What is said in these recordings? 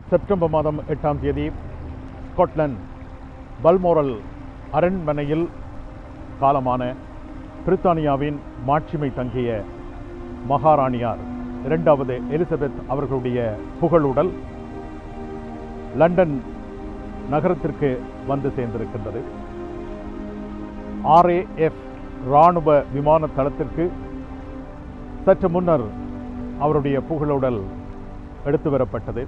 September மாதம் எட்டாம் தேதி ஸ்காட்லாந்து பல்மோரல் அரண்மனையில் காலமான பிரித்தானியாவின் மாட்சிமை தங்கிய மகாராணியார் இரண்டாவது எலிசபெத் அவர்களுடைய புகழுடல் லண்டன் நகரத்திற்கு வந்து சேர்ந்திருக்கின்றது ஆர்ஏஎஃப் இராணுவ விமான தளத்திற்கு சற்று முன்னர் அவருடைய புகழுடல் எடுத்து வரப்பட்டது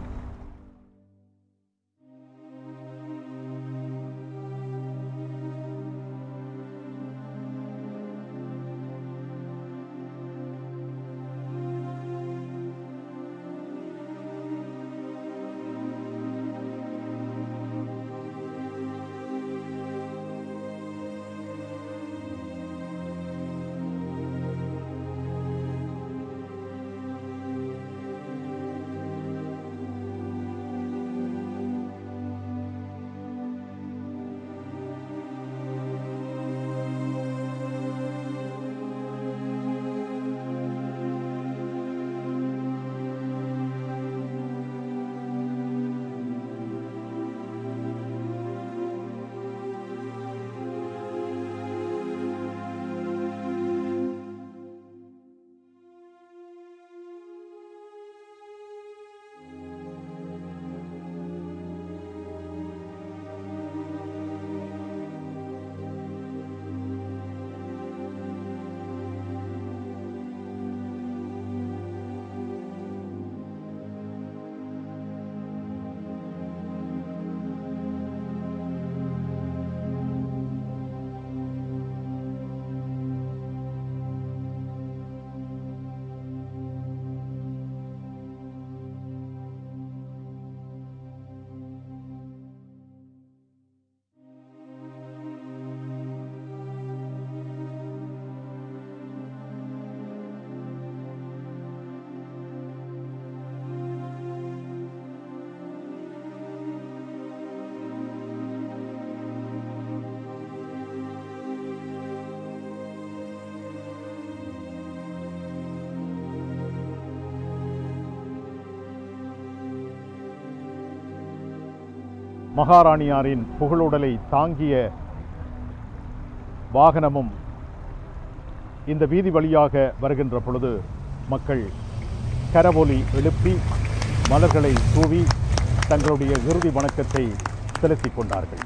மகாராணியாரின் புகழுடலை தாங்கிய வாகனமும் இந்த வீதி வழியாக வருகின்ற பொழுது மக்கள் கரவொலி எழுப்பி மலர்களை தூவி தங்களுடைய இறுதி வணக்கத்தை செலுத்திக் கொண்டார்கள்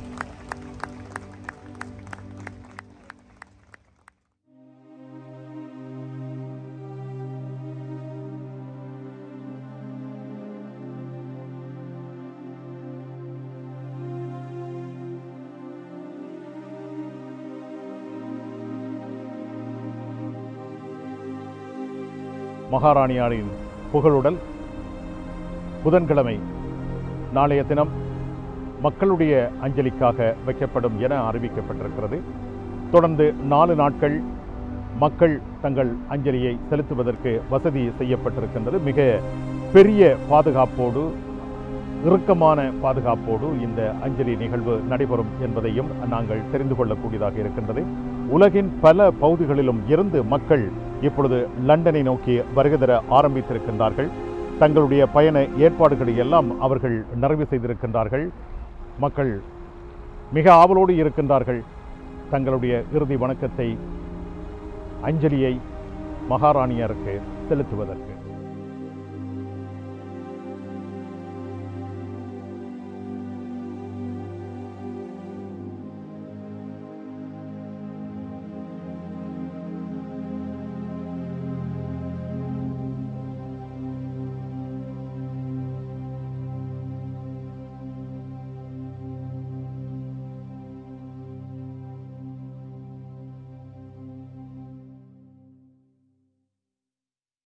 மகாராணியாரின் புகழுடல் புதன்கிழமை நாளைய தினம் மக்களுடைய அஞ்சலிக்காக வைக்கப்படும் என அறிவிக்கப்பட்டிருக்கிறது தொடர்ந்து நாலு நாட்கள் மக்கள் தங்கள் அஞ்சலியை செலுத்துவதற்கு வசதி செய்யப்பட்டிருக்கின்றது மிக பெரிய பாதுகாப்போடு இறுக்கமான பாதுகாப்போடு இந்த அஞ்சலி நிகழ்வு நடைபெறும் என்பதையும் நாங்கள் தெரிந்து கொள்ளக்கூடியதாக இருக்கின்றது உலகின் பல பகுதிகளிலும் இருந்து மக்கள் இப்பொழுது லண்டனை நோக்கி வருகை தர ஆரம்பித்திருக்கின்றார்கள் தங்களுடைய பயண ஏற்பாடுகளை எல்லாம் அவர்கள் நிறைவு செய்திருக்கின்றார்கள் மக்கள் மிக ஆவலோடு இருக்கின்றார்கள் தங்களுடைய இறுதி வணக்கத்தை அஞ்சலியை மகாராணியருக்கு செலுத்துவதற்கு